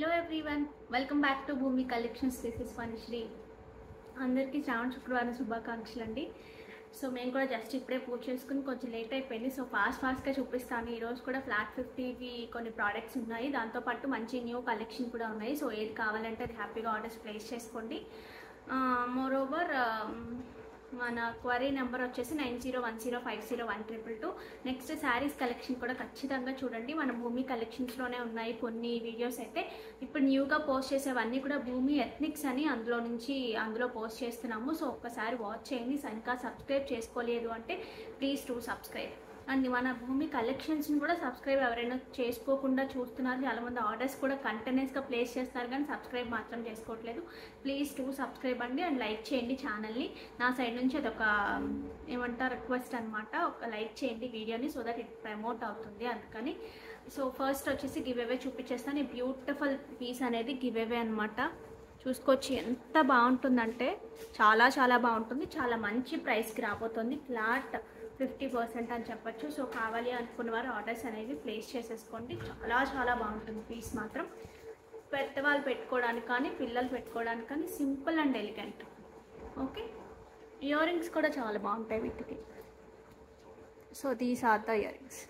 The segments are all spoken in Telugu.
hello everyone welcome back to Bhoomi collections this is Shri అందరికీ శ్రావణ శుక్రవారం శుభాకాంక్షలు అండి సో మేము కూడా జస్ట్ ఇప్పుడే పూజ చేసుకుని కొంచెం లేట్ అయిపోయింది సో ఫాస్ట్ ఫాస్ట్గా చూపిస్తాను ఈరోజు కూడా ఫ్లాట్ ఫిఫ్టీవి కొన్ని ప్రోడక్ట్స్ ఉన్నాయి దాంతోపాటు మంచి న్యూ కలెక్షన్ కూడా ఉన్నాయి సో ఏది కావాలంటే అది హ్యాపీగా ఆర్డర్స్ ప్లేస్ చేసుకోండి మోర్ ఓవర్ మన క్వరీ నెంబర్ వచ్చేసి nine zero one zero five zero one triple two next sarees collection కూడా ఖచ్చితంగా చూడండి మన భూమి కలెక్షన్స్లోనే ఉన్నాయి కొన్ని వీడియోస్ అయితే ఇప్పుడు న్యూగా పోస్ట్ చేసేవన్నీ కూడా భూమి ఎథ్నిక్స్ అని అందులో నుంచి అందులో పోస్ట్ చేస్తున్నాము సో ఒక్కసారి వాచ్ చేయండి ఇంకా సబ్స్క్రైబ్ చేసుకోలేదు అంటే ప్లీజ్ టు సబ్స్క్రైబ్ అండ్ మన భూమి కలెక్షన్స్ని కూడా సబ్స్క్రైబ్ ఎవరైనా చేసుకోకుండా చూస్తున్నారు చాలామంది ఆర్డర్స్ కూడా కంటిన్యూస్గా ప్లేస్ చేస్తున్నారు కానీ సబ్స్క్రైబ్ మాత్రం చేసుకోవట్లేదు ప్లీజ్ టు సబ్స్క్రైబ్ అండి అండ్ లైక్ చేయండి ఛానల్ని నా సైడ్ నుంచి అదొక ఏమంటారు రిక్వెస్ట్ అనమాట ఒక లైక్ చేయండి వీడియోని సో దట్ ఇట్ ప్రమోట్ అవుతుంది అందుకని సో ఫస్ట్ వచ్చేసి గివ్ అవే చూపించేస్తాను ఈ బ్యూటిఫుల్ పీస్ అనేది గివ్ అవే అనమాట చూసుకోవచ్చు ఎంత బాగుంటుందంటే చాలా చాలా బాగుంటుంది చాలా మంచి ప్రైస్కి రాబోతుంది ఫ్లాట్ ఫిఫ్టీ పర్సెంట్ అని చెప్పొచ్చు సో కావాలి అనుకున్న వారు ఆర్డర్స్ అనేవి ప్లేస్ చేసేసుకోండి చాలా చాలా బాగుంటుంది పీస్ మాత్రం పెద్దవాళ్ళు పెట్టుకోవడానికి కానీ పిల్లలు పెట్టుకోవడానికి కానీ simple and elegant okay earrings కూడా చాలా బాగుంటాయి వీటికి so these are the earrings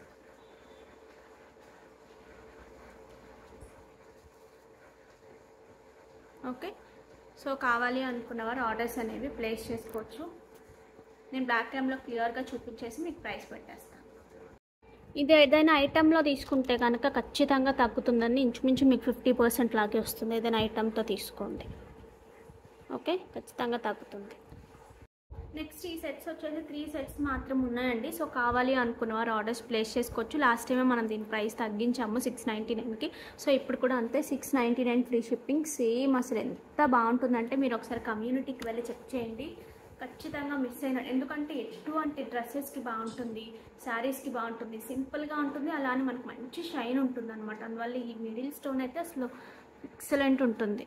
okay so కావాలి అనుకున్నవారు ఆర్డర్స్ అనేవి ప్లేస్ చేసుకోవచ్చు నేను బ్లాక్ క్యామ్లో క్లియర్గా చూపించేసి మీకు ప్రైస్ పెట్టేస్తాను ఇది ఏదైనా ఐటెంలో తీసుకుంటే కనుక ఖచ్చితంగా తగ్గుతుందని ఇంచుమించు మీకు ఫిఫ్టీ పర్సెంట్ లాగే వస్తుంది ఏదైనా ఐటెంతో తీసుకోండి ఓకే ఖచ్చితంగా తగ్గుతుంది నెక్స్ట్ ఈ సెట్స్ వచ్చేసి త్రీ సెట్స్ మాత్రం ఉన్నాయండి సో కావాలి అనుకున్న వారు ఆర్డర్స్ ప్లేస్ చేసుకోవచ్చు లాస్ట్ టైమే మనం దీని ప్రైస్ తగ్గించాము సిక్స్ నైంటీ నైన్కి సో ఇప్పుడు కూడా అంతే six ninety nine free shipping same అసలు ఎంత బాగుంటుందంటే మీరు ఒకసారి కమ్యూనిటీకి వెళ్ళి చెక్ చేయండి ఖచ్చితంగా మిస్ అయిన ఎందుకంటే ఎటువంటి డ్రెస్సెస్కి బాగుంటుంది శారీస్కి బాగుంటుంది సింపుల్గా ఉంటుంది అలానే మనకు మంచి షైన్ ఉంటుంది అనమాట అందువల్ల ఈ మిడిల్ స్టోన్ అయితే అసలు ఎక్సలెంట్ ఉంటుంది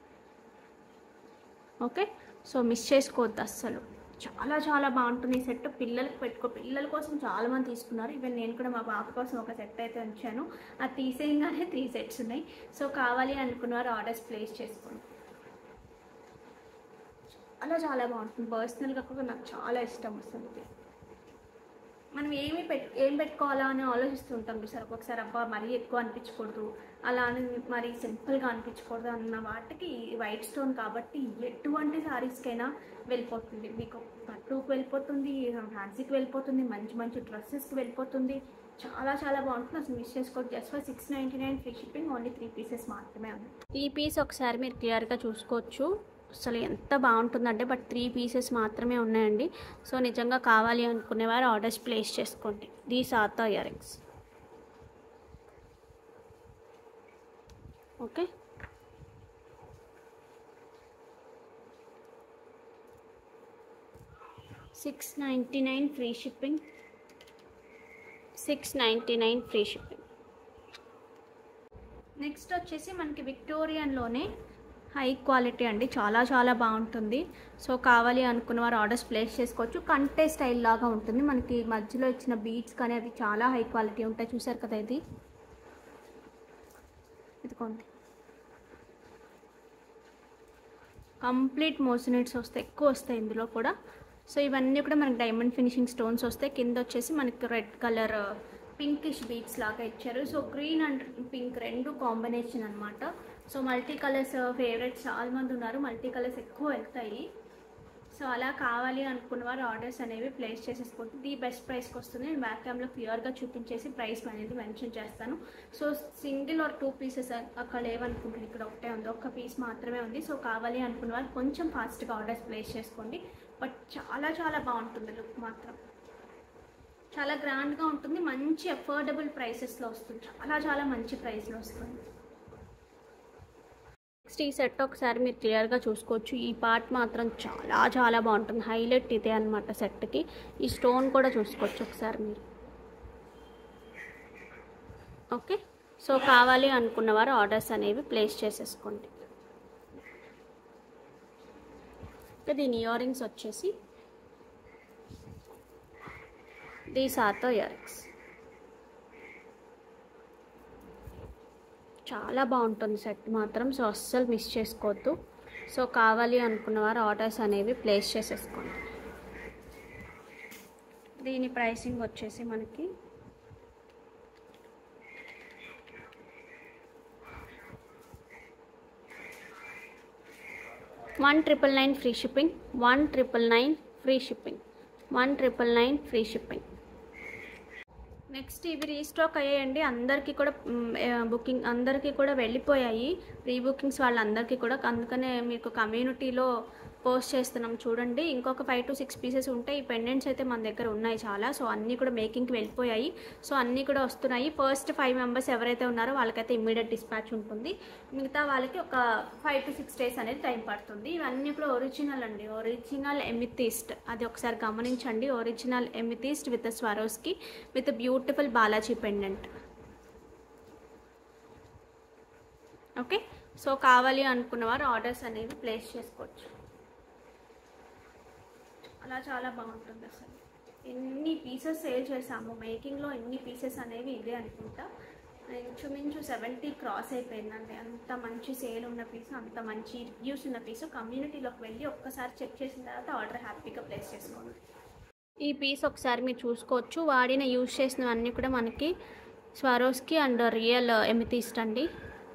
ఓకే సో మిస్ చేసుకోవద్దు అస్సలు చాలా చాలా బాగుంటుంది ఈ సెట్ పిల్లలకి పెట్టుకో పిల్లల కోసం చాలామంది తీసుకున్నారు ఈవెన్ నేను కూడా మా బాబు కోసం ఒక సెట్ అయితే ఉంచాను అది తీసేయంగానే త్రీ సెట్స్ ఉన్నాయి సో కావాలి అనుకున్నవారు ఆర్డర్స్ ప్లేస్ చేసుకోండి చాలా చాలా బాగుంటుంది పర్సనల్గా కూడా నాకు చాలా ఇష్టం వస్తుంది మనం ఏమి పెట్ ఏం పెట్టుకోవాలా అని ఆలోచిస్తుంటాం సార్ ఒక్కొక్కసారి అబ్బా మరీ ఎక్కువ అనిపించకూడదు అలా అని మరీ సింపుల్గా అనిపించకూడదు అన్న వాటికి వైట్ స్టోన్ కాబట్టి ఎటువంటి శారీస్కైనా వెళ్ళిపోతుంది మీకు పట్టుకు వెళ్ళిపోతుంది ఫ్యాన్సీకి వెళ్ళిపోతుంది మంచి మంచి డ్రెస్సెస్కి వెళ్ళిపోతుంది చాలా చాలా బాగుంటుంది అసలు మిస్ చేసుకోవచ్చు just for six ninety nine free shipping only three pieces మాత్రమే ఉంది ఈ పీస్ ఒకసారి మీరు క్లియర్గా చూసుకోవచ్చు అసలు ఎంత బాగుంటుందంటే బట్ త్రీ పీసెస్ మాత్రమే ఉన్నాయండి సో నిజంగా కావాలి అనుకునేవారు ఆర్డర్స్ ప్లేస్ చేసుకోండి these are the earrings okay six ninety nine free shipping six ninety nine free shipping next వచ్చేసి మనకి విక్టోరియన్లోనే హై క్వాలిటీ అండి చాలా చాలా బాగుంటుంది సో కావాలి అనుకున్న వారు ఆర్డర్స్ ప్లేస్ చేసుకోవచ్చు కంటే స్టైల్ లాగా ఉంటుంది మనకి మధ్యలో ఇచ్చిన బీట్స్ కానీ అవి చాలా హై క్వాలిటీ ఉంటాయి చూసారు కదా ఇది ఇదిగోండి కంప్లీట్ మోసినెట్స్ వస్తాయి ఎక్కువ వస్తాయి ఇందులో కూడా సో ఇవన్నీ కూడా మనకి డైమండ్ ఫినిషింగ్ స్టోన్స్ వస్తాయి కింద వచ్చేసి మనకి రెడ్ కలర్ పింకిష్ బీట్స్ లాగా ఇచ్చారు సో గ్రీన్ అండ్ పింక్ రెండు కాంబినేషన్ అనమాట సో మల్టీ కలర్స్ ఫేవరెట్స్ చాలా మంది ఉన్నారు మల్టీ కలర్స్ ఎక్కువ వెళ్తాయి సో అలా కావాలి అనుకున్న వారు ఆర్డర్స్ అనేవి ప్లేస్ చేసేసుకోవచ్చు ది బెస్ట్ ప్రైస్కి వస్తుంది నేను బ్యాక్ క్యామ్లో క్లియర్గా చూపించేసి ప్రైస్ అనేది మెన్షన్ చేస్తాను so single or two pieces అక్కడ లేవనుకుంటున్నాను ఇక్కడ ఒకటే ఉంది ఒక్క పీస్ మాత్రమే ఉంది సో కావాలి అనుకున్న వారు కొంచెం ఫాస్ట్గా ఆర్డర్స్ ప్లేస్ చేసుకోండి బట్ చాలా చాలా బాగుంటుంది లుక్ మాత్రం చాలా గ్రాండ్గా ఉంటుంది మంచి అఫోర్డబుల్ ప్రైసెస్లో వస్తుంది చాలా చాలా మంచి ప్రైస్లో వస్తుంది నెక్స్ట్ ఈ సెట్ ఒకసారి మీరు క్లియర్గా చూసుకోవచ్చు ఈ పార్ట్ మాత్రం చాలా చాలా బాగుంటుంది హైలైట్ ఇదే అనమాట సెట్కి ఈ స్టోన్ కూడా చూసుకోవచ్చు ఒకసారి మీరు ఓకే సో కావాలి అనుకున్నవారు ఆర్డర్స్ అనేవి ప్లేస్ చేసేసుకోండి దీని ఇయర్ రింగ్స్ వచ్చేసి these are the earrings చాలా బాగుంటుంది సెట్ మాత్రం సో అస్సలు మిస్ చేసుకోవద్దు సో కావాలి అనుకున్న వారు ఆర్డర్స్ అనేవి ప్లేస్ చేసేసుకోండి దీని ప్రైసింగ్ వచ్చేసి మనకి one triple nine free shipping one triple nine free shipping one triple nine free shipping next ఇవి రీస్టాక్ అయ్యాయండి అందరికీ కూడా బుకింగ్ అందరికీ కూడా వెళ్ళిపోయాయి ప్రీ బుకింగ్స్ వాళ్ళందరికీ కూడా అందుకనే మీకు కమ్యూనిటీలో పోస్ట్ చేస్తున్నాం చూడండి ఇంకొక ఫైవ్ టు సిక్స్ పీసెస్ ఉంటాయి ఈ పెండెంట్స్ అయితే మన దగ్గర ఉన్నాయి చాలా సో అన్నీ కూడా మేకింగ్కి వెళ్ళిపోయాయి సో అన్నీ కూడా వస్తున్నాయి ఫస్ట్ ఫైవ్ మెంబర్స్ ఎవరైతే ఉన్నారో వాళ్ళకైతే ఇమ్మీడియట్ డిస్పాచ్ ఉంటుంది మిగతా వాళ్ళకి ఒక ఫైవ్ టు సిక్స్ డేస్ అనేది టైం పడుతుంది ఇవన్నీ కూడా ఒరిజినల్ అండి ఒరిజినల్ ఎమితిస్ట్ అది ఒకసారి గమనించండి original amethyst with Swarovski with beautiful Balaji pendant okay so కావాలి అనుకున్న వారు ఆర్డర్స్ అనేవి ప్లేస్ చేసుకోవచ్చు అలా చాలా బాగుంటుంది అసలు ఎన్ని పీసెస్ సేల్ చేసాము మేకింగ్లో ఎన్ని పీసెస్ అనేవి ఇదే అనుకుంటా ఇంచుమించు సెవెంటీ క్రాస్ అయిపోయిందండి అంత మంచి సేల్ ఉన్న పీస్ అంత మంచి రివ్యూస్ ఉన్న పీస్ కమ్యూనిటీలోకి వెళ్ళి ఒక్కసారి చెక్ చేసిన తర్వాత ఆర్డర్ హ్యాపీగా ప్లేస్ చేసుకోండి ఈ పీస్ ఒకసారి మీరు చూసుకోవచ్చు వాడిన యూజ్ చేసినవన్నీ కూడా మనకి స్వరోస్కి అండ్ రియల్ ఎమితిస్ట్ అండి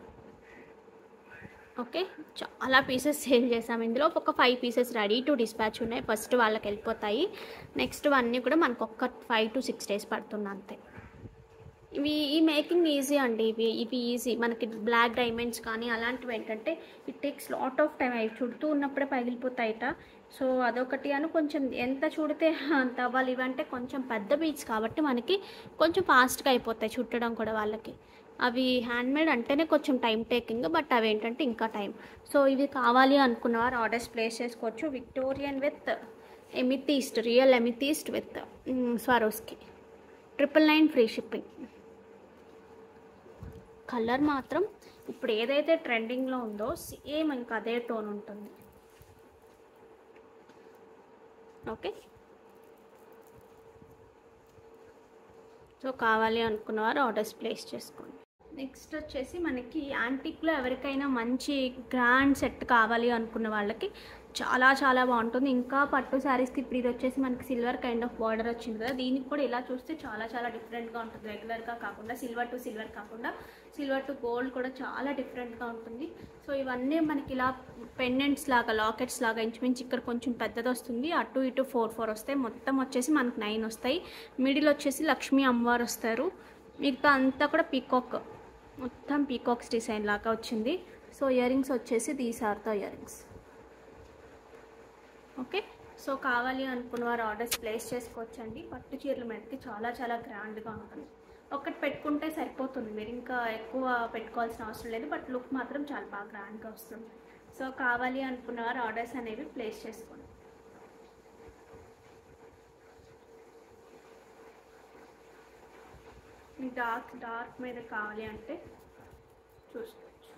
ఓకే చాలా పీసెస్ సేల్ చేసాం ఇందులో ఒక five pieces ready to dispatch ఉన్నాయి ఫస్ట్ వాళ్ళకి వెళ్ళిపోతాయి నెక్స్ట్ అన్నీ కూడా మనకు ఒక్క ఫైవ్ టు సిక్స్ డేస్ పడుతుంది అంతే ఇవి ఈ మేకింగ్ ఈజీ అండి ఇవి ఇవి ఈజీ మనకి బ్లాక్ డైమండ్స్ కానీ అలాంటివి ఏంటంటే it takes lot of time అవి చుడుతూ ఉన్నప్పుడే పగిలిపోతాయిట సో అదొకటి అని కొంచెం ఎంత చూడితే అంత అవ్వాలి ఇవంటే కొంచెం పెద్ద బీచ్ కాబట్టి మనకి కొంచెం ఫాస్ట్గా అయిపోతాయి చుట్టడం కూడా వాళ్ళకి అవి హ్యాండ్మేడ్ అంటేనే కొంచెం టైం టేకింగ్ బట్ అవి ఏంటంటే ఇంకా టైం సో ఇవి కావాలి అనుకున్న వారు ఆర్డర్స్ ప్లేస్ చేసుకోవచ్చు Victorian with amethyst real amethyst with Swarovski triple nine free shipping colour మాత్రం ఇప్పుడు ఏదైతే ట్రెండింగ్లో ఉందో సేమ్ ఇంకా అదే టోన్ ఉంటుంది ఓకే సో కావాలి అనుకున్న వారు ఆర్డర్స్ ప్లేస్ చేసుకోండి నెక్స్ట్ వచ్చేసి మనకి యాంటిక్లో ఎవరికైనా మంచి గ్రాండ్ సెట్ కావాలి అనుకున్న వాళ్ళకి చాలా చాలా బాగుంటుంది ఇంకా పట్టు శారీస్కి ఇప్పుడు ఇది వచ్చేసి మనకి సిల్వర్ కైండ్ ఆఫ్ బార్డర్ వచ్చింది కదా దీనికి కూడా ఇలా చూస్తే చాలా చాలా డిఫరెంట్గా ఉంటుంది రెగ్యులర్గా కాకుండా సిల్వర్ టు సిల్వర్ కాకుండా సిల్వర్ టు గోల్డ్ కూడా చాలా డిఫరెంట్గా ఉంటుంది సో ఇవన్నీ మనకి ఇలా పెండెంట్స్ లాగా లాకెట్స్ లాగా ఇంచుమించు ఇక్కడ కొంచెం పెద్దది వస్తుంది అటు ఇటు ఫోర్ ఫోర్ వస్తాయి మొత్తం వచ్చేసి మనకు నైన్ వస్తాయి మిడిల్ వచ్చేసి లక్ష్మీ అమ్మవారు వస్తారు మిగతా అంతా కూడా పీకాక్ మొత్తం పీకాక్స్ డిజైన్ లాగా వచ్చింది సో ఇయర్ రింగ్స్ వచ్చేసి these are the earrings okay so కావాలి అనుకున్న వారు ఆర్డర్స్ ప్లేస్ చేసుకోవచ్చండి పట్టు చీరల మీదకి చాలా చాలా గ్రాండ్గా ఉంటుంది ఒకటి పెట్టుకుంటే సరిపోతుంది మీరు ఇంకా ఎక్కువ పెట్టుకోవాల్సిన అవసరం లేదు బట్ లుక్ మాత్రం చాలా బాగా గ్రాండ్గా వస్తుంది సో కావాలి అనుకున్న వారు ఆర్డర్స్ అనేవి ప్లేస్ చేసుకోండి మీకు డార్క్ డార్క్ మీద కావాలి అంటే చూసుకోవచ్చు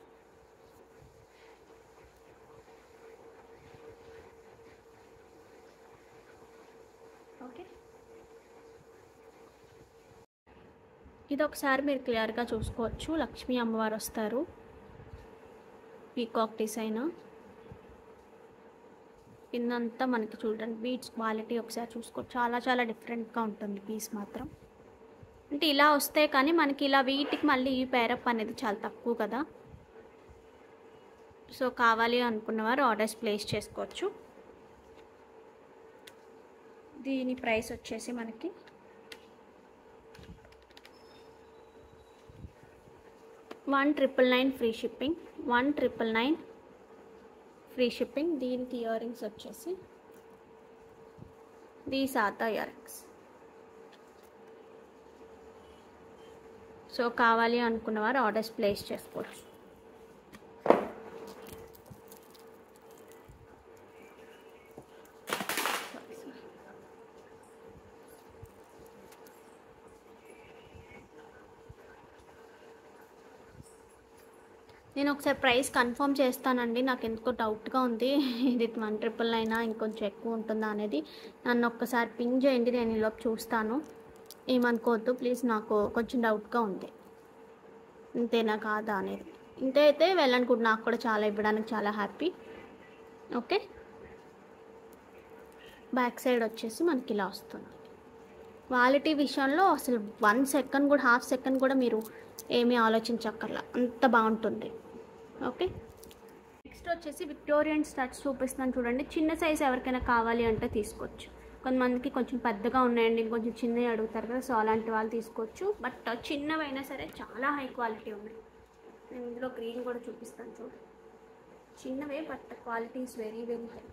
ఓకే ఇది ఒకసారి మీరు క్లియర్గా చూసుకోవచ్చు లక్ష్మీ అమ్మవారు వస్తారు పీకాక్ డిజైన్ కిందంతా మనకి చూడండి బీట్స్ క్వాలిటీ ఒకసారి చూసుకోవచ్చు చాలా చాలా డిఫరెంట్గా ఉంటుంది పీస్ మాత్రం అంటే ఇలా వస్తే కానీ మనకి ఇలా వీటికి మళ్ళీ ఈ పేరప్ అనేది చాలా తక్కువ కదా సో కావాలి అనుకున్నవారు ఆర్డర్స్ ప్లేస్ చేసుకోవచ్చు దీని ప్రైస్ వచ్చేసి మనకి one triple nine free shipping one triple nine free shipping దీనికి ఇయర్ రింగ్స్ వచ్చేసి these are the earrings so కావాలి అనుకున్న వారు ఆర్డర్స్ ప్లేస్ చేసుకోవచ్చు నేను ఒకసారి ప్రైస్ కన్ఫర్మ్ చేస్తానండి నాకు ఎందుకో డౌట్గా ఉంది ఇది వన్ ట్రిపుల్ అయినా ఇంకొంచెం ఎక్కువ ఉంటుందా అనేది నన్ను ఒక్కసారి పింగ్ చేయండి నేను ఈలోపు చూస్తాను ఏమనుకోవద్దు ప్లీజ్ నాకు కొంచెం డౌట్గా ఉంది ఇంతేనా కాదా అనేది ఇంతే అయితే వెళ్ళనుకుంటున్నా నాకు కూడా చాలా ఇవ్వడానికి చాలా హ్యాపీ ఓకే బ్యాక్ సైడ్ వచ్చేసి మనకి ఇలా వస్తుంది క్వాలిటీ విషయంలో అసలు వన్ సెకండ్ కూడా హాఫ్ సెకండ్ కూడా మీరు ఏమీ ఆలోచించక్కర్లా అంత బాగుంటుంది ఓకే నెక్స్ట్ వచ్చేసి విక్టోరియన్ స్టడ్స్ చూపిస్తున్నాను చూడండి చిన్న సైజ్ ఎవరికైనా కావాలి అంటే తీసుకోవచ్చు కొంతమందికి కొంచెం పెద్దగా ఉన్నాయండి కొంచెం చిన్నవి అడుగుతారు కదా సో అలాంటి వాళ్ళు తీసుకోవచ్చు బట్ చిన్నవైనా సరే చాలా హై క్వాలిటీ ఉన్నాయి నేను ఇందులో గ్రీన్ కూడా చూపిస్తాను చూడండి చిన్నవే but quality is very very high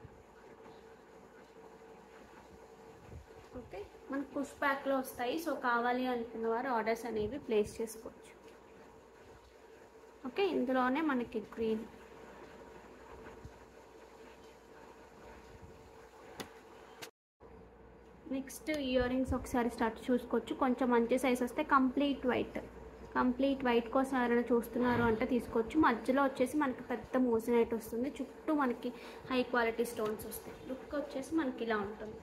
okay మనకు పుష్ ప్యాక్లో వస్తాయి సో కావాలి అనుకున్న వారు ఆర్డర్స్ అనేవి ప్లేస్ చేసుకోవచ్చు ఓకే ఇందులోనే మనకి గ్రీన్ నెక్స్ట్ ఇయర్ రింగ్స్ ఒకసారి స్టార్ట్ చూసుకోవచ్చు కొంచెం మంచి సైజ్ వస్తే కంప్లీట్ వైట్ కంప్లీట్ వైట్ కోసం ఎవరైనా చూస్తున్నారు అంటే తీసుకోవచ్చు మధ్యలో వచ్చేసి మనకి పెద్ద మోసినైట్ వస్తుంది చుట్టూ మనకి హై క్వాలిటీ స్టోన్స్ వస్తాయి లుక్ వచ్చేసి మనకి ఇలా ఉంటుంది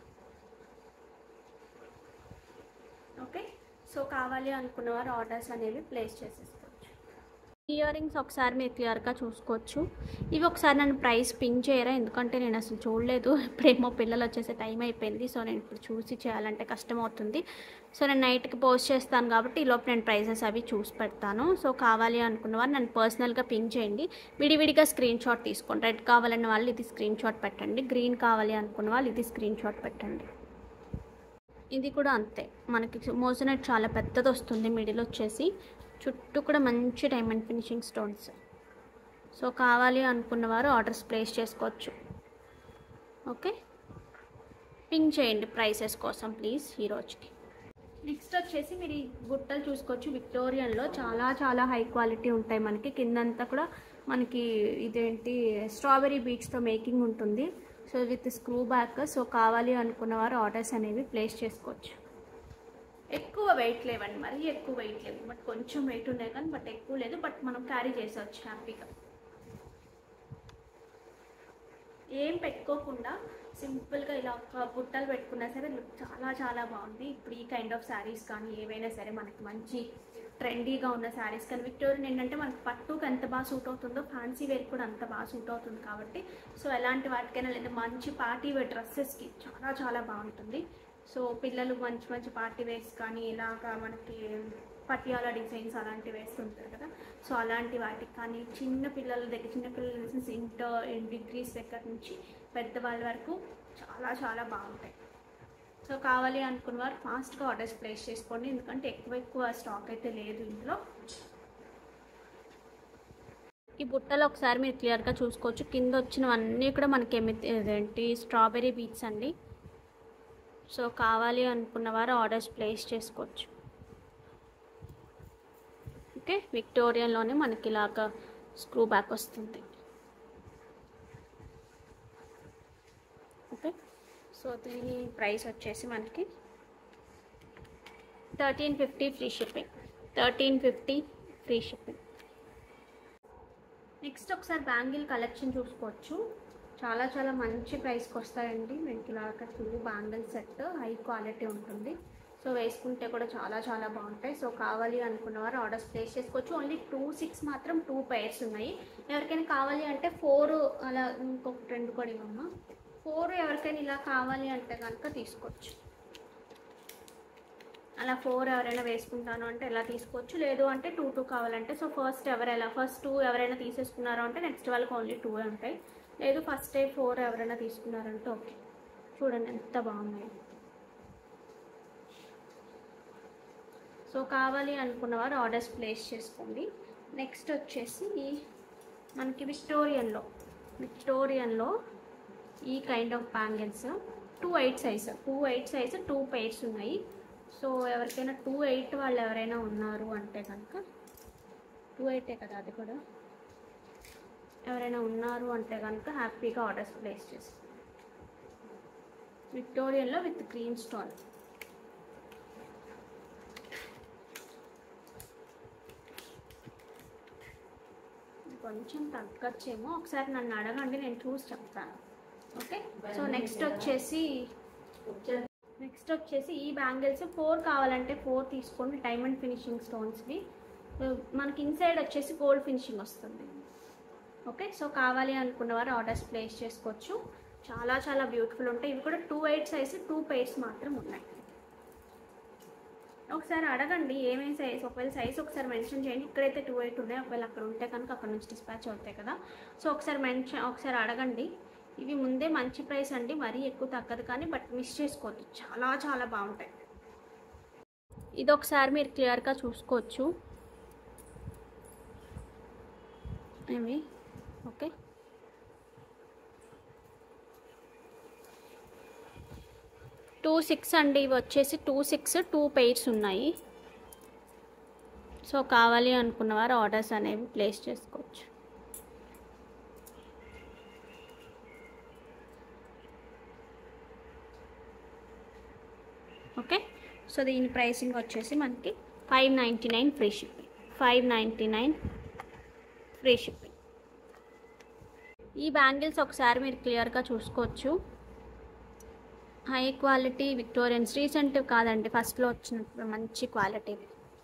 ఓకే సో కావాలి అనుకున్న వారు ఆర్డర్స్ అనేవి ప్లేస్ చేసేసుకోవచ్చు ఇయర్ రింగ్స్ ఒకసారి మీరు క్లియర్గా చూసుకోవచ్చు ఇవి ఒకసారి నన్ను ప్రైస్ పిన్ చేయరా ఎందుకంటే నేను అసలు చూడలేదు ఇప్పుడేమో పిల్లలు వచ్చేసే టైం అయిపోయింది సో నేను ఇప్పుడు చూసి చేయాలంటే కష్టం అవుతుంది సో నేను నైట్కి పోస్ట్ చేస్తాను కాబట్టి ఈలోపు నేను ప్రైజెస్ అవి చూసి పెడతాను సో కావాలి అనుకున్న వారు నన్ను పర్సనల్గా పిన్ చేయండి విడివిడిగా స్క్రీన్ షాట్ తీసుకోండి రెడ్ కావాలన్న వాళ్ళు ఇది స్క్రీన్ షాట్ పెట్టండి గ్రీన్ కావాలి అనుకున్న వాళ్ళు ఇది స్క్రీన్ షాట్ పెట్టండి ఇది కూడా అంతే మనకి మోజనెట్ చాలా పెద్దది వస్తుంది మిడిల్ వచ్చేసి చుట్టూ కూడా మంచి డైమండ్ ఫినిషింగ్ స్టోన్స్ సో కావాలి అనుకున్నవారు ఆర్డర్స్ ప్లేస్ చేసుకోవచ్చు ఓకే పింక్ చేయండి ప్రైసెస్ కోసం ప్లీజ్ ఈ రోజుకి నెక్స్ట్ వచ్చేసి మీరు ఈ బుట్టలు చూసుకోవచ్చు విక్టోరియన్లో చాలా చాలా హై క్వాలిటీ ఉంటాయి మనకి కిందంతా కూడా మనకి ఇదేంటి స్ట్రాబెరీ బీట్స్తో మేకింగ్ ఉంటుంది so with screw back so కావాలి అనుకున్న వారు ఆర్డర్స్ అనేవి ప్లేస్ చేసుకోవచ్చు ఎక్కువ వెయిట్ లేవండి మరీ ఎక్కువ వెయిట్ లేవు బట్ కొంచెం వెయిట్ ఉన్నాయి కానీ బట్ ఎక్కువ లేదు బట్ మనం క్యారీ చేసవచ్చు హ్యాపీగా ఏం పెట్టుకోకుండా సింపుల్గా ఇలా ఒక బుట్టలు పెట్టుకున్నా సరే లుక్ చాలా చాలా బాగుంది ఇప్పుడు ఈ కైండ్ ఆఫ్ శారీస్ కానీ ఏవైనా సరే మనకి మంచి ట్రెండీగా ఉన్న శారీస్ కానీ విక్టోరియన్ ఏంటంటే మనకి పట్టుకు ఎంత బాగా సూట్ అవుతుందో ఫ్యాన్సీ వేర్ కూడా అంత బాగా సూట్ అవుతుంది కాబట్టి సో ఎలాంటి వాటికైనా లేదా మంచి పార్టీ వేర్ డ్రెస్సెస్కి చాలా చాలా బాగుంటుంది సో పిల్లలు మంచి మంచి పార్టీ వేర్స్ కానీ ఇలాగా మనకి పటియాలా డిజైన్స్ అలాంటివి వేస్తుంటారు కదా సో అలాంటి వాటికి కానీ చిన్న పిల్లల దగ్గర చిన్న పిల్లల నుంచి ఇంటర్ డిగ్రీస్ దగ్గర నుంచి పెద్దవాళ్ళ వరకు చాలా చాలా బాగుంటాయి సో కావాలి అనుకున్న వారు ఫాస్ట్గా ఆర్డర్స్ ప్లేస్ చేసుకోండి ఎందుకంటే ఎక్కువ ఎక్కువ స్టాక్ అయితే లేదు ఇంట్లో ఈ బుట్టలో ఒకసారి మీరు క్లియర్గా చూసుకోవచ్చు కింద వచ్చినవన్నీ కూడా మనకి ఏమి ఏంటి స్ట్రాబెర్రీ బీట్స్ అండి సో కావాలి అనుకున్న వారు ఆర్డర్స్ ప్లేస్ చేసుకోవచ్చు ఓకే విక్టోరియన్లోనే మనకి ఇలాగ స్క్రూ బ్యాక్ వస్తుంది ఓకే సో దీని ప్రైస్ వచ్చేసి మనకి thirteen fifty free shipping thirteen fifty free shipping next ఒకసారి బ్యాంగిల్ కలెక్షన్ చూసుకోవచ్చు చాలా చాలా మంచి ప్రైస్కి వస్తాయండి మీకు ఇలాగ full bangle set high quality ఉంటుంది సో వేసుకుంటే కూడా చాలా చాలా బాగుంటాయి సో కావాలి అనుకున్న వారు ఆర్డర్స్ ప్లేస్ చేసుకోవచ్చు ఓన్లీ టూ సిక్స్ మాత్రం టూ పైర్స్ ఉన్నాయి ఎవరికైనా కావాలి అంటే ఫోర్ అలా ఇంకొక రెండు కూడా ఇవ్వమ్మా ఫోర్ ఎవరికైనా ఇలా కావాలి అంటే కనుక తీసుకోవచ్చు అలా ఫోర్ ఎవరైనా వేసుకుంటాను అంటే ఎలా తీసుకోవచ్చు లేదు అంటే టూ టూ కావాలంటే సో ఫస్ట్ ఎవరైనా ఫస్ట్ టూ ఎవరైనా తీసేసుకున్నారో అంటే నెక్స్ట్ వాళ్ళకి ఓన్లీ టూ ఉంటాయి లేదు ఫస్ట్ డే ఫోర్ ఎవరైనా తీసుకున్నారంటే ఓకే చూడండి ఎంత బాగున్నాయి సో కావాలి అనుకున్న వారు ఆర్డర్స్ ప్లేస్ చేసుకోండి నెక్స్ట్ వచ్చేసి మనకి విక్టోరియన్లో విక్టోరియన్లో ఈ kind of bangles two eight size two eight size two pairs ఉన్నాయి సో ఎవరికైనా టూ ఎయిట్ వాళ్ళు ఎవరైనా ఉన్నారు అంటే కనుక టూ ఎయిటే కదా అది కూడా ఎవరైనా ఉన్నారు అంటే కనుక హ్యాపీగా ఆర్డర్స్ ప్లేస్ చేసుకోండి విక్టోరియన్లో విత్ గ్రీన్ స్టోన్ కొంచెం తగ్గచ్చేమో ఒకసారి నన్ను అడగండి నేను చూసి చెప్తాను ఓకే సో నెక్స్ట్ వచ్చేసి నెక్స్ట్ వచ్చేసి ఈ బ్యాంగిల్స్ ఫోర్ కావాలంటే ఫోర్ తీసుకోండి డైమండ్ ఫినిషింగ్ స్టోన్స్వి మనకి ఇన్సైడ్ వచ్చేసి గోల్డ్ ఫినిషింగ్ వస్తుంది ఓకే సో కావాలి అనుకున్న వారు ఆర్డర్స్ ప్లేస్ చేసుకోవచ్చు చాలా చాలా బ్యూటిఫుల్ ఉంటాయి ఇవి కూడా two eight size two pairs మాత్రం ఉన్నాయి ఒకసారి అడగండి ఏమేమి సైజ్ ఒకవేళ సైజ్ ఒకసారి మెన్షన్ చేయండి ఇక్కడైతే టూ ఎయిట్ ఉన్నాయి ఒకవేళ అక్కడ ఉంటే కనుక అక్కడ నుంచి డిస్పాచ్ అవుతాయి కదా సో ఒకసారి మెన్షన్ ఒకసారి అడగండి ఇవి ముందే మంచి ప్రైస్ అండి మరీ ఎక్కువ తగ్గదు కానీ బట్ మిస్ చేసుకోవద్దు చాలా చాలా బాగుంటాయి ఇది ఒకసారి మీరు క్లియర్గా చూసుకోవచ్చు ఏమి ఓకే టూ సిక్స్ అండి ఇవి వచ్చేసి టూ సిక్స్ టూ పెయిర్స్ ఉన్నాయి సో కావాలి అనుకున్న వారు ఆర్డర్స్ అనేవి ప్లేస్ చేసుకోవచ్చు ఓకే సో దీని ప్రైసింగ్ వచ్చేసి మనకి five ninety nine free shipping five ninety nine free shipping ఈ బ్యాంగిల్స్ ఒకసారి మీరు క్లియర్గా చూసుకోవచ్చు హై క్వాలిటీ విక్టోరియన్స్ రీసెంట్ కాదండి ఫస్ట్లో వచ్చినప్పుడు మంచి క్వాలిటీ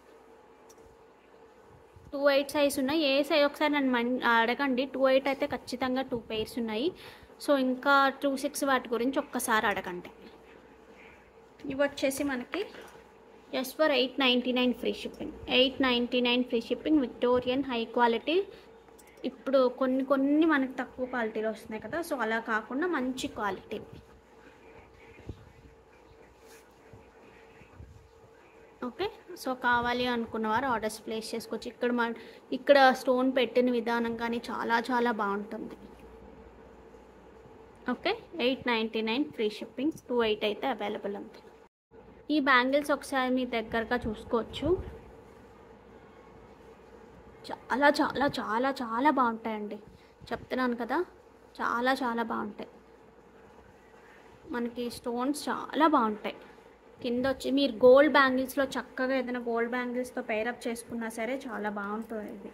టూ ఎయిట్ సైజ్ ఉన్నాయి ఏ సైజ్ ఒకసారి నన్ను మన్ అడగండి టూ ఎయిట్ అయితే ఖచ్చితంగా టూ పెయిర్స్ ఉన్నాయి సో ఇంకా టూ సిక్స్ వాటి గురించి ఒక్కసారి అడగండి ఇవి వచ్చేసి మనకి just for eight ninety nine free shipping eight ninety nine free shipping Victorian high quality ఇప్పుడు కొన్ని కొన్ని మనకి తక్కువ క్వాలిటీలో వస్తున్నాయి కదా సో అలా కాకుండా మంచి క్వాలిటీ ఓకే సో కావాలి అనుకున్న వారు ఆర్డర్స్ ప్లేస్ చేసుకోవచ్చు ఇక్కడ మన ఇక్కడ స్టోన్ పెట్టిన విధానం కానీ చాలా చాలా బాగుంటుంది okay eight ninety nine free shipping two eight అయితే అవైలబుల్ ఉంది ఈ బ్యాంగిల్స్ ఒకసారి మీ దగ్గరగా చూసుకోవచ్చు చాలా చాలా చాలా చాలా బాగుంటాయండి చెప్తున్నాను కదా చాలా చాలా బాగుంటాయి మనకి స్టోన్స్ చాలా బాగుంటాయి కింద వచ్చి మీరు గోల్డ్ బ్యాంగిల్స్లో చక్కగా ఏదైనా గోల్డ్ బ్యాంగిల్స్తో పేరప్ చేసుకున్నా సరే చాలా బాగుంటుంది ఇది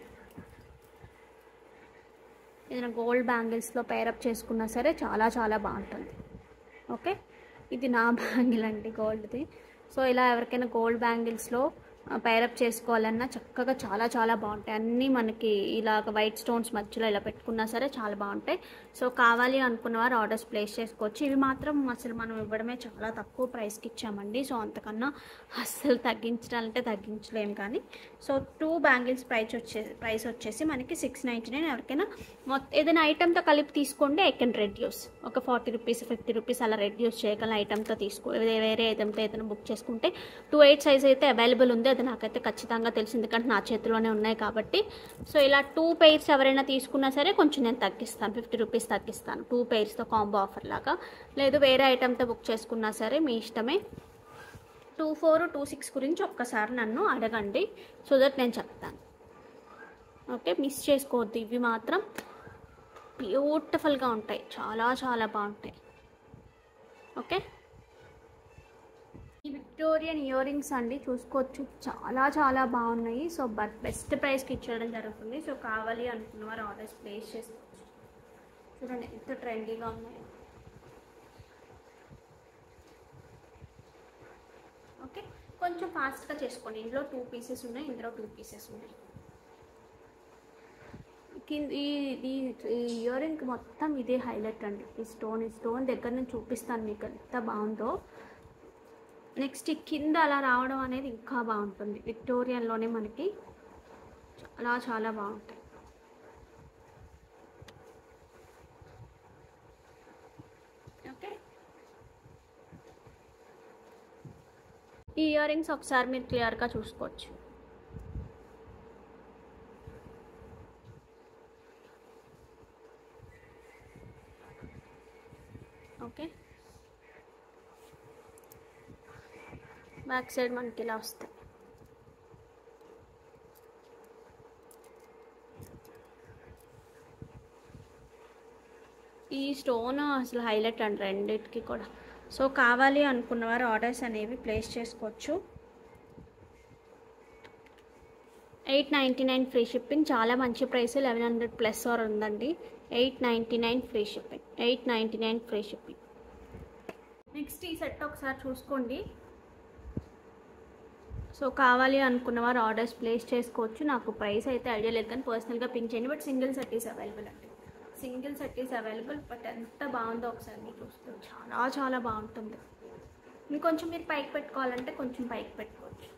ఏదైనా గోల్డ్ బ్యాంగిల్స్లో పేరప్ చేసుకున్నా సరే చాలా చాలా బాగుంటుంది ఓకే ఇది నా బ్యాంగిల్ అండి గోల్డ్ది సో ఇలా ఎవరికైనా గోల్డ్ బ్యాంగిల్స్లో పైరప్ చేసుకోవాలన్నా చక్కగా చాలా చాలా బాగుంటాయి అన్నీ మనకి ఇలాగ వైట్ స్టోన్స్ మధ్యలో ఇలా పెట్టుకున్నా సరే చాలా బాగుంటాయి సో కావాలి అనుకున్న వారు ఆర్డర్స్ ప్లేస్ చేసుకోవచ్చు ఇవి మాత్రం అసలు మనం ఇవ్వడమే చాలా తక్కువ ప్రైస్కి ఇచ్చామండి సో అంతకన్నా అస్సలు తగ్గించాలంటే తగ్గించలేము కానీ సో టూ బ్యాంగిల్స్ ప్రైస్ వచ్చే ప్రైస్ వచ్చేసి మనకి సిక్స్ నైంటీ నైన్ ఎవరికైనా మొత్తం ఏదైనా ఐటెంతో కలిపి తీసుకోండి ఐ కెన్ రెడ్యూస్ ఒక ఫార్టీ రూపీస్ ఫిఫ్టీ రూపీస్ అలా రెడ్యూస్ చేయగల ఐటెంతో తీసుకో వేరే ఐటెంతో ఏదైనా బుక్ చేసుకుంటే టూ ఎయిట్ సైజ్ అయితే అవైలబుల్ ఉంది అది నాకైతే ఖచ్చితంగా తెలిసింది ఎందుకంటే నా చేతిలోనే ఉన్నాయి కాబట్టి సో ఇలా టూ పెయిర్స్ ఎవరైనా తీసుకున్నా సరే కొంచెం నేను తగ్గిస్తాను ఫిఫ్టీ రూపీస్ తగ్గిస్తాను టూ పెయిర్స్తో కాంబో ఆఫర్ లాగా లేదు వేరే ఐటెంతో బుక్ చేసుకున్నా సరే మీ ఇష్టమే టూ ఫోర్ టూ సిక్స్ గురించి ఒక్కసారి నన్ను అడగండి సో దట్ నేను చెప్తాను ఓకే మిస్ చేసుకోవద్దు ఇవి మాత్రం బ్యూటిఫుల్గా ఉంటాయి చాలా చాలా బాగుంటాయి ఓకే ఈ విక్టోరియన్ ఇయర్ రింగ్స్ అండి చూసుకోవచ్చు చాలా చాలా బాగున్నాయి సో బట్ బెస్ట్ ప్రైస్కి ఇచ్చేయడం జరుగుతుంది సో కావాలి అనుకున్న వారు ఆర్డర్స్ ప్లేస్ చేసుకోవచ్చు చూడండి ఎంత ట్రెండీగా ఉన్నాయి ఓకే కొంచెం ఫాస్ట్గా చేసుకోండి ఇందులో టూ పీసెస్ ఉన్నాయి ఇందులో టూ పీసెస్ ఉన్నాయి కింద ఈ ఈ ఇయర్ రింగ్ మొత్తం ఇదే హైలైట్ అండి ఈ స్టోన్ ఈ స్టోన్ దగ్గర నుంచి చూపిస్తాను మీకు ఎంత బాగుందో నెక్స్ట్ ఈ కింద అలా రావడం అనేది ఇంకా బాగుంటుంది విక్టోరియన్లోనే మనకి చాలా చాలా బాగుంటాయి ఓకే ఈ ఇయర్ రింగ్స్ ఒకసారి మీరు క్లియర్గా చూసుకోవచ్చు ఓకే బ్యాక్ సైడ్ మనకి ఇలా వస్తాయి ఈ స్టోన్ అసలు హైలైట్ అండి రెండింటికి కూడా సో కావాలి అనుకున్న వారు ఆర్డర్స్ అనేవి ప్లేస్ చేసుకోవచ్చు eight ninety nine free shipping చాలా మంచి ప్రైస్ లెవెన్ హండ్రెడ్ ప్లస్ వర్ ఉందండి eight ninety nine free shipping eight ninety nine free shipping next ఈ సెట్ ఒకసారి చూసుకోండి సో కావాలి అనుకున్న వారు ఆర్డర్స్ ప్లేస్ చేసుకోవచ్చు నాకు ప్రైస్ అయితే ఐడియా లేదు కానీ పర్సనల్గా పింక్ చేయండి but single set is available అండి single set is available but ఎంత బాగుందో ఒకసారి మీరు చూస్తే చాలా చాలా బాగుంటుంది ఇంకొంచెం మీరు పైకి పెట్టుకోవాలంటే కొంచెం పైకి పెట్టుకోవచ్చు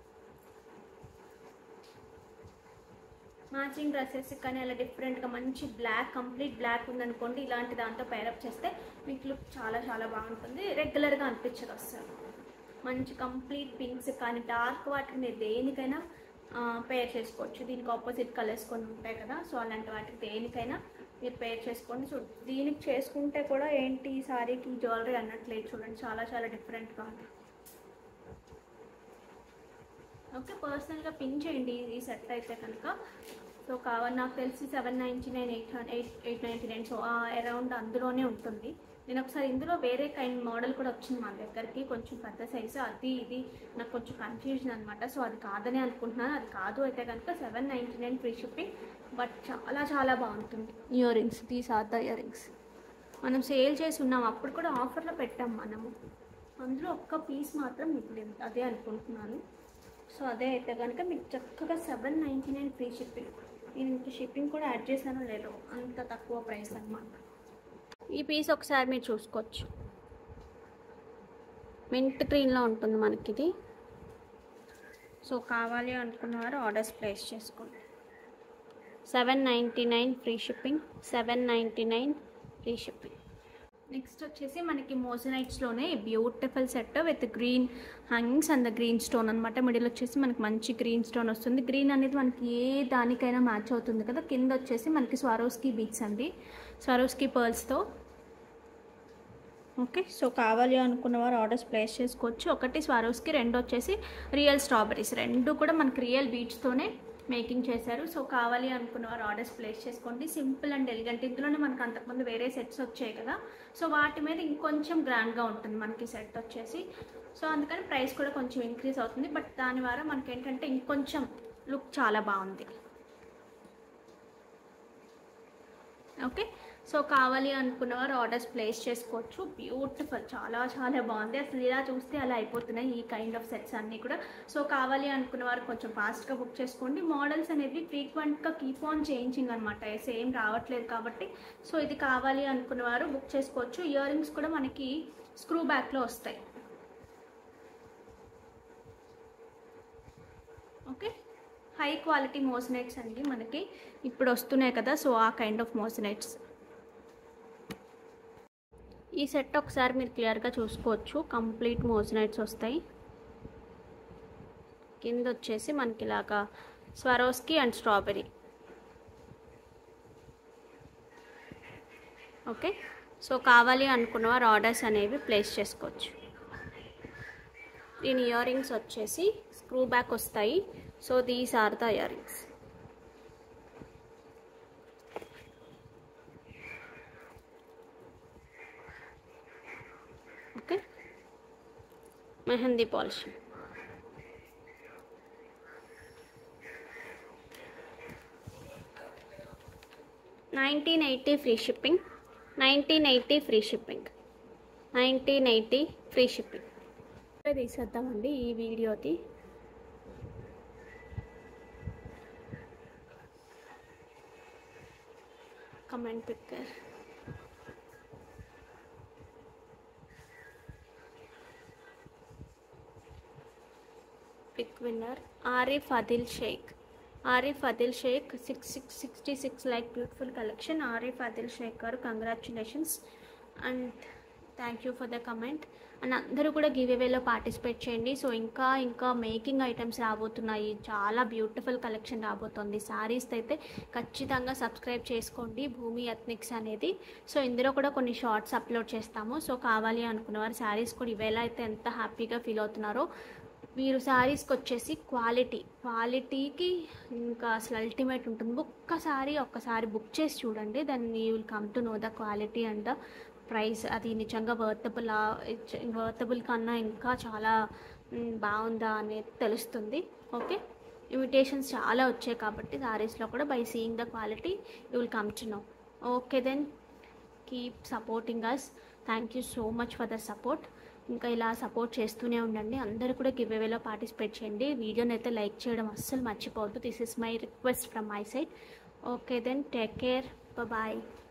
మ్యాచింగ్ డ్రెస్సెస్ కానీ అలా డిఫరెంట్గా మంచి బ్లాక్ కంప్లీట్ బ్లాక్ ఉందనుకోండి ఇలాంటి దాంతో పేరప్ చేస్తే మీకు లుక్ చాలా చాలా బాగుంటుంది రెగ్యులర్గా అనిపించదు అసలు మంచి కంప్లీట్ పింక్స్ కానీ డార్క్ వాటికి మీరు దేనికైనా పేర్ చేసుకోవచ్చు దీనికి ఆపోజిట్ కలర్స్ కొన్ని ఉంటాయి కదా సో అలాంటి వాటికి దేనికైనా మీరు పేర్ చేసుకోండి సో దీనికి చేసుకుంటే కూడా ఏంటి ఈ సారీకి జ్యువెలరీ అన్నట్లేదు చూడండి చాలా చాలా డిఫరెంట్గా ఉంది ఓకే పర్సనల్గా పిన్ చేయండి ఈ సెట్ అయితే కనుక సో కావాలి నాకు తెలిసి seven ninety nine eight eight eight ninety nine so around అందులోనే ఉంటుంది నేను ఒకసారి ఇందులో వేరే కైండ్ మోడల్ కూడా వచ్చింది మా దగ్గరికి కొంచెం పెద్ద సైజు అది ఇది నాకు కొంచెం కన్ఫ్యూజన్ అనమాట సో అది కాదని అనుకుంటున్నాను అది కాదు అయితే కనుక seven ninety nine free shipping but చాలా చాలా బాగుంటుంది earrings these are the earrings మనం సేల్ చేసి ఉన్నాం అప్పుడు కూడా ఆఫర్లో పెట్టాం మనము అందులో ఒక్క పీస్ మాత్రం మిగిలింది అదే అనుకుంటున్నాను సో అదే అయితే కనుక మీకు చక్కగా seven ninety nine free shipping నేను ఇంక షిప్పింగ్ కూడా యాడ్ చేశానో లేదో అంత తక్కువ ప్రైస్ అనమాట ఈ పీస్ ఒకసారి మీరు చూసుకోవచ్చు మింట్ గ్రీన్లో ఉంటుంది మనకి ఇది సో కావాలి అనుకున్నవారు ఆర్డర్స్ ప్లేస్ చేసుకోండి seven ninety nine free shipping seven ninety nine free shipping next వచ్చేసి మనకి మోజనైట్స్లోనే beautiful set with green hangings and the green stone అనమాట మిడిల్ వచ్చేసి మనకి మంచి గ్రీన్ స్టోన్ వస్తుంది గ్రీన్ అనేది మనకి ఏ దానికైనా మ్యాచ్ అవుతుంది కదా కింద వచ్చేసి మనకి స్వారోస్కి బీట్స్ అండి స్వారోస్కి పర్ల్స్తో ఓకే సో కావాలి అనుకున్న వారు ఆర్డర్స్ ప్లేస్ చేసుకోవచ్చు ఒకటి స్వారోస్కి రెండు వచ్చేసి రియల్ స్ట్రాబెరీస్ రెండు కూడా మనకి రియల్ బీట్స్తోనే మేకింగ్ చేశారు సో కావాలి అనుకున్న వారు ఆర్డర్స్ ప్లేస్ చేసుకోండి సింపుల్ అండ్ ఎలిగెంట్ ఇందులోనే మనకు అంతకుముందు వేరే సెట్స్ వచ్చాయి కదా సో వాటి మీద ఇంకొంచెం గ్రాండ్గా ఉంటుంది మనకి సెట్ వచ్చేసి సో అందుకని ప్రైస్ కూడా కొంచెం ఇంక్రీజ్ అవుతుంది బట్ దాని ద్వారా మనకి ఏంటంటే ఇంకొంచెం లుక్ చాలా బాగుంది ఓకే సో కావాలి అనుకున్న వారు ఆర్డర్స్ ప్లేస్ చేసుకోవచ్చు బ్యూటిఫుల్ చాలా చాలా బాగుంది అసలు ఇలా చూస్తే అలా అయిపోతున్నాయి ఈ కైండ్ ఆఫ్ సెట్స్ అన్నీ కూడా సో కావాలి అనుకున్న వారు కొంచెం ఫాస్ట్గా బుక్ చేసుకోండి మోడల్స్ అనేవి ఫ్రీక్వెంట్గా కీప్ ఆన్ చేంజింగ్ అనమాట సేమ్ రావట్లేదు కాబట్టి సో ఇది కావాలి అనుకున్న వారు బుక్ చేసుకోవచ్చు ఇయర్ రింగ్స్ కూడా మనకి స్క్రూ బ్యాక్లో వస్తాయి ఓకే హై క్వాలిటీ మోసనైట్స్ అండి మనకి ఇప్పుడు వస్తున్నాయి కదా సో ఆ కైండ్ ఆఫ్ మోసనైట్స్ ఈ సెట్ ఒకసారి మీరు క్లియర్గా చూసుకోవచ్చు కంప్లీట్ మోజనైట్స్ వస్తాయి కింద వచ్చేసి మనకి ఇలాగా Swarovski and strawberry okay so కావాలి అనుకున్న వారు ఆర్డర్స్ అనేవి ప్లేస్ చేసుకోవచ్చు దీని ఇయర్ రింగ్స్ వచ్చేసి స్క్రూ బ్యాక్ వస్తాయి so these are the earrings okay mehndi polish nineteen eighty free shipping nineteen eighty free shipping nineteen eighty free shipping తీసేద్దామండి ఈ వీడియోది comment picker pick winner Arif Adil Sheikh Arif Adil Sheikh six six sixty six like beautiful collection Arif Adil Sheikh garu congratulations and thank you for the comment and అందరూ కూడా గివ్ అవేలో పార్టిసిపేట్ చేయండి సో ఇంకా ఇంకా మేకింగ్ ఐటమ్స్ రాబోతున్నాయి చాలా బ్యూటిఫుల్ కలెక్షన్ రాబోతుంది శారీస్ అయితే ఖచ్చితంగా సబ్స్క్రైబ్ చేసుకోండి భూమి ఎథ్నిక్స్ అనేది సో ఇందులో కూడా కొన్ని షార్ట్స్ అప్లోడ్ చేస్తాము సో కావాలి అనుకున్నవారు శారీస్ కూడా ఇవేళ అయితే ఎంత హ్యాపీగా ఫీల్ అవుతున్నారో మీరు శారీస్కి వచ్చేసి క్వాలిటీ క్వాలిటీకి ఇంకా అసలు అల్టిమేట్ ఉంటుంది ఒక్కసారి ఒక్కసారి బుక్ చేసి చూడండి then you will come to know the quality and the price అది నిజంగా వర్తబుల్ వర్తబుల్ కన్నా ఇంకా చాలా మ్, బాగుందా అనేది తెలుస్తుంది ఓకే ఇమిటేషన్స్ చాలా వచ్చాయి కాబట్టి శారీస్లో కూడా by seeing the quality you will come to know okay then keep supporting us thank you so much for the support ఇంకా ఇలా సపోర్ట్ చేస్తూనే ఉండండి అందరూ కూడా గివ్ అవేలో పార్టిసిపేట్ చేయండి వీడియోని అయితే లైక్ చేయడం అస్సలు మర్చిపోవద్దు this is my request from my side okay then take care bye